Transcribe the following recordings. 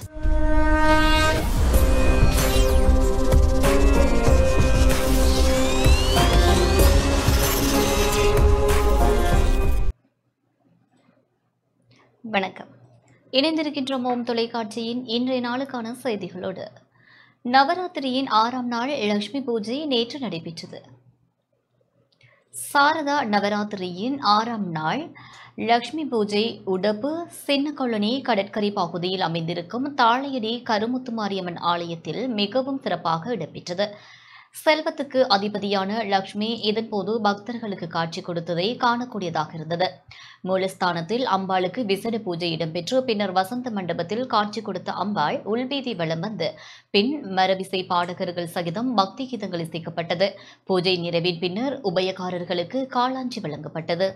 வணக்கம் இணைந்திருக்கின்றோம் ஓம் தொலைக்காட்சியின் இன்றைய நாளுக்கான செய்திகளோடு நவராத்திரியின் ஆறாம் நாள் லட்சுமி பூஜை நேற்று நடைபெற்றது சாரதா நவராத்திரியின் ஆறாம் நாள் லக்ஷ்மி பூஜை உடப்பு சின்னக்கொள்ளனி கடற்கரை பகுதியில் அமைந்திருக்கும் தாளையடி கருமுத்து மாரியம்மன் ஆலயத்தில் மிகவும் சிறப்பாக இடம்பெற்றது செல்வத்துக்கு அதிபதியான லக்ஷ்மி இதன்போது பக்தர்களுக்கு காட்சி கொடுத்ததை காணக்கூடியதாக இருந்தது மூலஸ்தானத்தில் அம்பாளுக்கு விசேட பூஜை இடம்பெற்று பின்னர் வசந்த மண்டபத்தில் காட்சி கொடுத்த அம்பாள் உள்வீதி வலம் வந்து பின் மரவிசை பாடகர்கள் சகிதம் பக்தி கீதங்கள் இசைக்கப்பட்டது பூஜை நிறைவின் பின்னர் உபயக்காரர்களுக்கு காளாஞ்சி வழங்கப்பட்டது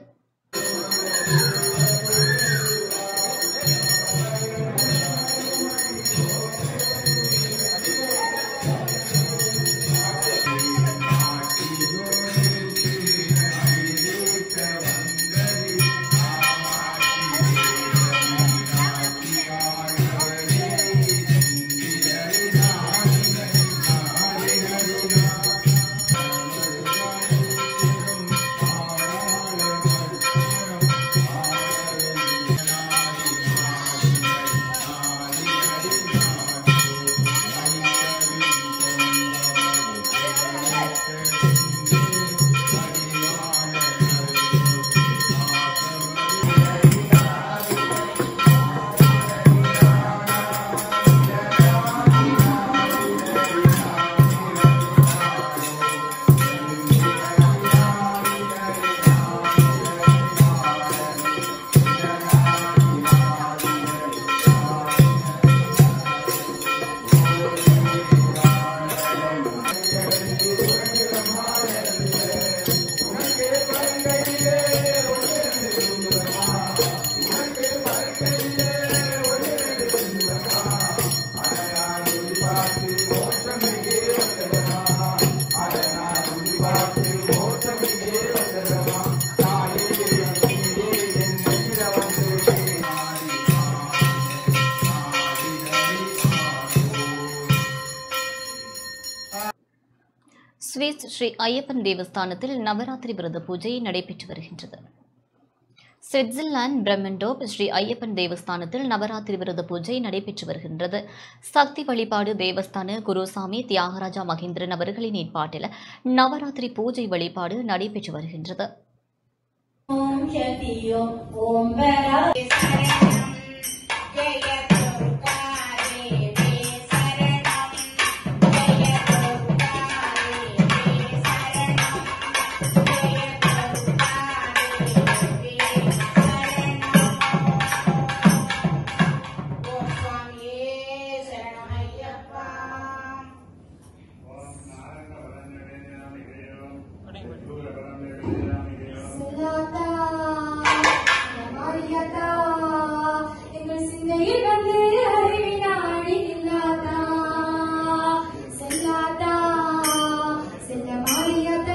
சுவிஸ் ஸ்ரீ ஐயப்பன் தேவஸ்தானத்தில் நவராத்திரி விரத பூஜை நடைபெற்று வருகின்றது சுவிட்சர்லாந்து பிரம்மண்டோப் ஸ்ரீ ஐயப்பன் தேவஸ்தானத்தில் நவராத்திரி விரத பூஜை நடைபெற்று வருகின்றது சக்தி வழிபாடு தேவஸ்தான குருசாமி தியாகராஜா மகேந்திரன் அவர்களின் ஏற்பாட்டில் நவராத்திரி பூஜை வழிபாடு நடைபெற்று வருகின்றது ॐ शक्ति ॐ ॐ वरा செல்லாதா, மாரியாதா, எங்கள் சிந்தையில் வந்து அறிவினாடி நில்லாதா. செல்லாதா, செல்ல மாரியாதா.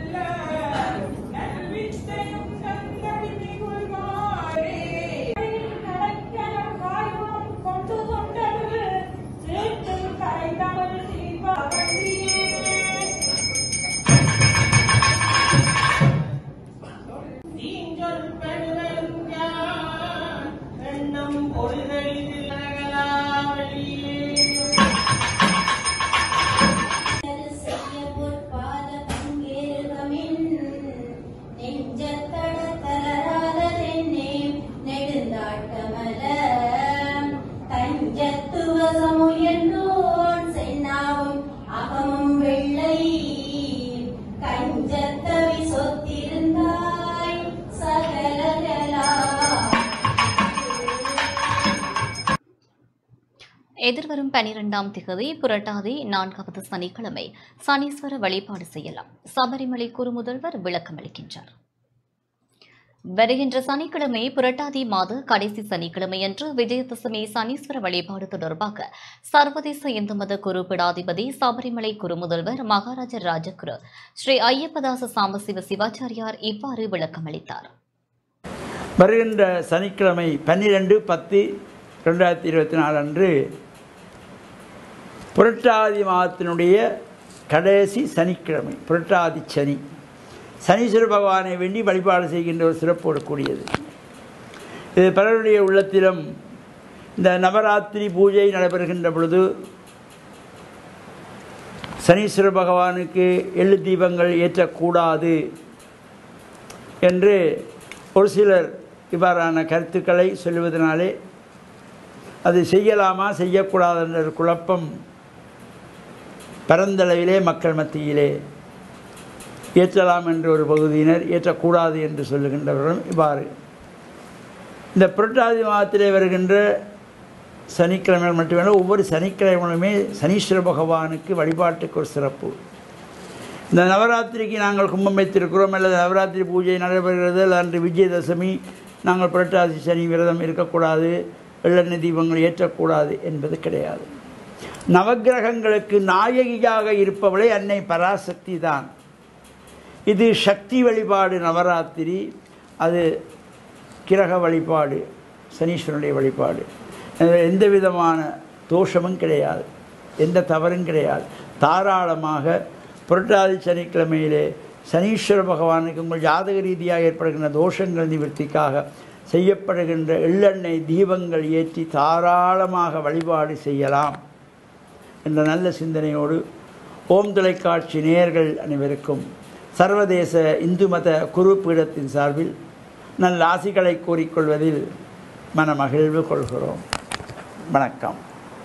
செய்ய பொற்பாத பங்கேற்கமின் நெஞ்சத்தட தளராத தென்னே நெடுந்தாட்டமல தஞ்சத்துவ சமுயன்றோன் சென்னாவும் அகமும் வெள்ளை கஞ்சத்தவி சொத்திருந்தாய் சகலகலா எதிர்வரும் பனிரெண்டாம் திகதி புரட்டாதி நான்காவது சனிக்கிழமை சனீஸ்வர வழிபாடு செய்யலாம் சபரிமலை குறுமுதல்வர் விளக்கமளிக்கின்றார் வருகின்ற சனிக்கிழமை புரட்டாதி மாத கடைசி சனிக்கிழமையன்று விஜயதசமி சனீஸ்வர வழிபாடு தொடர்பாக சர்வதேச இந்து மத குரு பீடாதிபதி சபரிமலை குருமுதல்வர் மகாராஜர் ராஜகுரு ஸ்ரீ ஐயப்பதாச சாம்பசிவ சிவாச்சாரியார் இவ்வாறு விளக்கமளித்தார் வருகின்ற சனிக்கிழமை பன்னிரெண்டு பத்து ரெண்டாயிரத்தி இருபத்தி நாலு அன்று புரட்டாதி மாதத்தினுடைய கடைசி சனிக்கிழமை புரட்டாதி சனி சனீஸ்வர பகவானை வேண்டி வழிபாடு செய்கின்ற ஒரு சிறப்போடு கூடியது இது பலருடைய உள்ளத்திலும் இந்த நவராத்திரி பூஜை நடைபெறுகின்ற பொழுது சனீஸ்வர பகவானுக்கு எள்ளு தீபங்கள் ஏற்றக்கூடாது என்று ஒரு சிலர் இவ்வாறான கருத்துக்களை சொல்லுவதனாலே அது செய்யலாமா செய்யக்கூடாது என்ற ஒரு குழப்பம் பரந்தளவிலே மக்கள் மத்தியிலே ஏற்றலாம் என்ற ஒரு பகுதியினர் ஏற்றக்கூடாது என்று சொல்லுகின்றவர்களும் இவ்வாறு இந்த புரட்டாதி மாதத்திலே வருகின்ற சனிக்கிழமைகள் மட்டுமல்ல ஒவ்வொரு சனிக்கிழமைகளுமே சனீஸ்வர பகவானுக்கு வழிபாட்டுக்கு ஒரு சிறப்பு இந்த நவராத்திரிக்கு நாங்கள் கும்பம் வைத்திருக்கிறோம் அல்லது நவராத்திரி பூஜை நடைபெறுகிறது அல்லது அன்று விஜயதசமி நாங்கள் புரட்டாதி சனி விரதம் இருக்கக்கூடாது வெள்ளெண்ணெய் தீபங்கள் ஏற்றக்கூடாது என்பது கிடையாது நவக்கிரகங்களுக்கு நாயகியாக இருப்பவளே அன்னை பராசக்தி தான் இது சக்தி வழிபாடு நவராத்திரி அது கிரக வழிபாடு சனீஸ்வரனுடைய வழிபாடு அதில் எந்த விதமான தோஷமும் கிடையாது எந்த தவறும் கிடையாது தாராளமாக புரட்டாதி சனிக்கிழமையிலே சனீஸ்வர பகவானுக்கு உங்கள் ஜாதக ரீதியாக ஏற்படுகின்ற தோஷங்கள் நிவர்த்திக்காக செய்யப்படுகின்ற எள்ளெண்ணெய் தீபங்கள் ஏற்றி தாராளமாக வழிபாடு செய்யலாம் என்ற நல்ல சிந்தனையோடு ஓம் தொலைக்காட்சி நேயர்கள் அனைவருக்கும் சர்வதேச இந்து மத குரு பீடத்தின் சார்பில் நல்ல ஆசிகளை கூறிக்கொள்வதில் மனமகிழ்வு கொள்கிறோம் வணக்கம்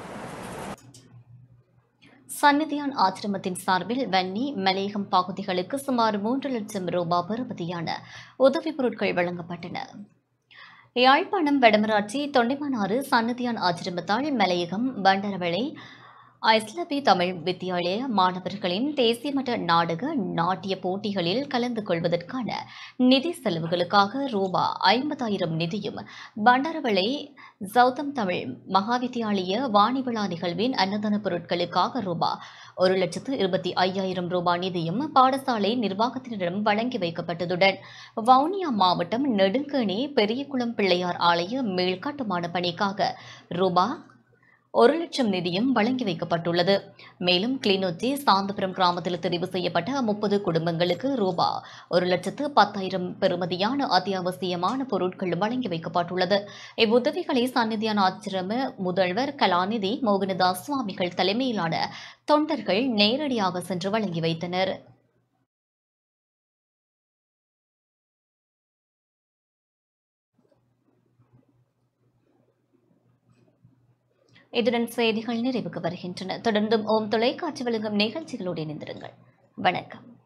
சந்நிதியான் ஆசிரமத்தின் சார்பில் வன்னி மலேகம் பகுதிகளுக்கு சுமார் மூன்று லட்சம் ரூபாய் பெறுமதியான உதவிப் பொருட்கள் வழங்கப்பட்டன யாழ்ப்பாணம் வடமராட்சி தொண்டைமானாறு சந்நிதியான் ஆசிரமத்தால் மலையகம் பண்டரவளை ஐஸ்லபி தமிழ் வித்தியாலய மாணவர்களின் தேசிய மட்ட நாடக நாட்டிய போட்டிகளில் கலந்து கொள்வதற்கான நிதி செலவுகளுக்காக ரூபா ஐம்பதாயிரம் நிதியும் பண்டாரவளை சௌதம் தமிழ் மகாவித்தியாலய வாணி விழா நிகழ்வின் அன்னதான பொருட்களுக்காக ரூபா ஒரு லட்சத்து இருபத்தி ஐயாயிரம் ரூபாய் நிதியும் பாடசாலை நிர்வாகத்தினரிடம் வழங்கி வைக்கப்பட்டதுடன் வவுனியா மாவட்டம் நெடுங்கணி பெரியகுளம் பிள்ளையார் ஆலய மேல்கட்டுமான பணிக்காக ரூபா ஒரு லட்சம் நிதியும் வழங்கி வைக்கப்பட்டுள்ளது மேலும் கிளிநொச்சி சாந்தபுரம் கிராமத்தில் தெரிவு செய்யப்பட்ட முப்பது குடும்பங்களுக்கு ரூபா ஒரு லட்சத்து பத்தாயிரம் பெறுமதியான அத்தியாவசியமான பொருட்கள் வழங்கி வைக்கப்பட்டுள்ளது இவ்வுதவிகளை சந்நிதியான ஆச்சிரம முதல்வர் கலாநிதி மோகனதாஸ் சுவாமிகள் தலைமையிலான தொண்டர்கள் நேரடியாக சென்று வழங்கி வைத்தனர் இதுடன் செய்திகள் நிறைவுக்கு வருகின்றன தொடர்ந்தும் ஓம் தொலைக்காட்சி வழங்கும் நிகழ்ச்சிகளோடு இணைந்திருங்கள் வணக்கம்